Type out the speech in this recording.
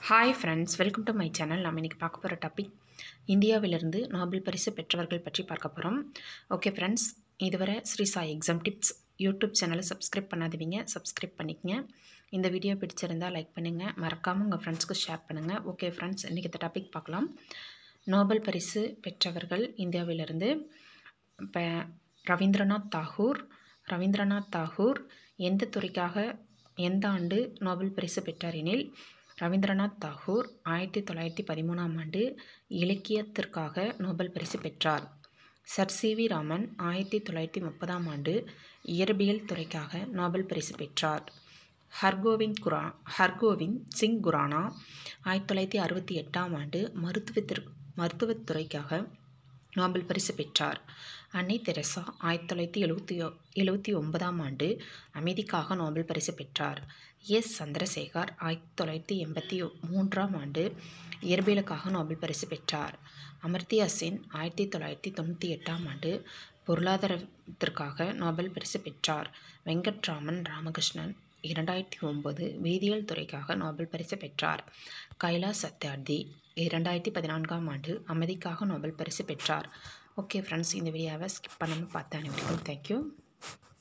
hi friends welcome to my channel நம்ம இன்றைக்கி பார்க்க போகிற டாபிக் இந்தியாவிலிருந்து நோபல் பரிசு பெற்றவர்கள் பற்றி பார்க்க போகிறோம் ஓகே ஃப்ரெண்ட்ஸ் இதுவரை Sri Sai exam tips YouTube சேனலை சப்ஸ்கிரைப் பண்ணாதவங்க சப்ஸ்கிரைப் பண்ணிக்கங்க இந்த வீடியோ பிடிச்சிருந்தால் லைக் பண்ணுங்கள் மறக்காமல் உங்கள் ஃப்ரெண்ட்ஸ்க்கு ஷேர் பண்ணுங்கள் ஓகே ஃப்ரெண்ட்ஸ் இன்றைக்கி இந்த டாபிக் பார்க்கலாம் நோபல் பரிசு பெற்றவர்கள் இந்தியாவிலிருந்து இப்போ ரவீந்திரநாத் தாகூர் ரவீந்திரநாத் தாகூர் எந்த துறைக்காக எந்த ஆண்டு நோபல் பரிசு பெற்றார் எனில் ரவீந்திரநாத் தாகூர் ஆயிரத்தி தொள்ளாயிரத்தி பதிமூணாம் ஆண்டு இலக்கியத்திற்காக நோபல் பரிசு பெற்றார் சர் சி வி ராமன் ஆயிரத்தி தொள்ளாயிரத்தி முப்பதாம் ஆண்டு இயற்பியல் துறைக்காக நோபல் பரிசு பெற்றார் ஹர்கோவிந்த் குரா ஹர்கோவிந்த் சிங் குரானா ஆயிரத்தி தொள்ளாயிரத்தி அறுபத்தி எட்டாம் ஆண்டு மருத்துவத்திற்கு மருத்துவத்துறைக்காக நோபல் பரிசு பெற்றார் அன்னை தெரசா ஆயிரத்தி தொள்ளாயிரத்தி எழுபத்தி எழுபத்தி ஒன்பதாம் ஆண்டு அமைதிக்காக நோபல் பரிசு பெற்றார் எஸ் சந்திரசேகர் ஆயிரத்தி தொள்ளாயிரத்தி எண்பத்தி மூன்றாம் ஆண்டு இயற்பியலுக்காக நோபல் பரிசு பெற்றார் அமர்த்தியா சென் ஆயிரத்தி தொள்ளாயிரத்தி தொண்ணூற்றி எட்டாம் ஆண்டு பொருளாதாரத்திற்காக நோபல் பரிசு பெற்றார் வெங்கட்ராமன் ராமகிருஷ்ணன் இரண்டாயிரத்தி ஒம்பது வேதியியல் துறைக்காக நோபல் பரிசு பெற்றார் கைலாஸ் சத்யார்த்தி இரண்டாயிரத்தி பதினான்காம் ஆண்டு அமைதிக்காக நோபல் பரிசு பெற்றார் ஓகே ஃப்ரெண்ட்ஸ் இந்த வீடியோவை ஸ்கிப் பண்ணாமல் பார்த்த அனைவருக்கும் தேங்க்யூ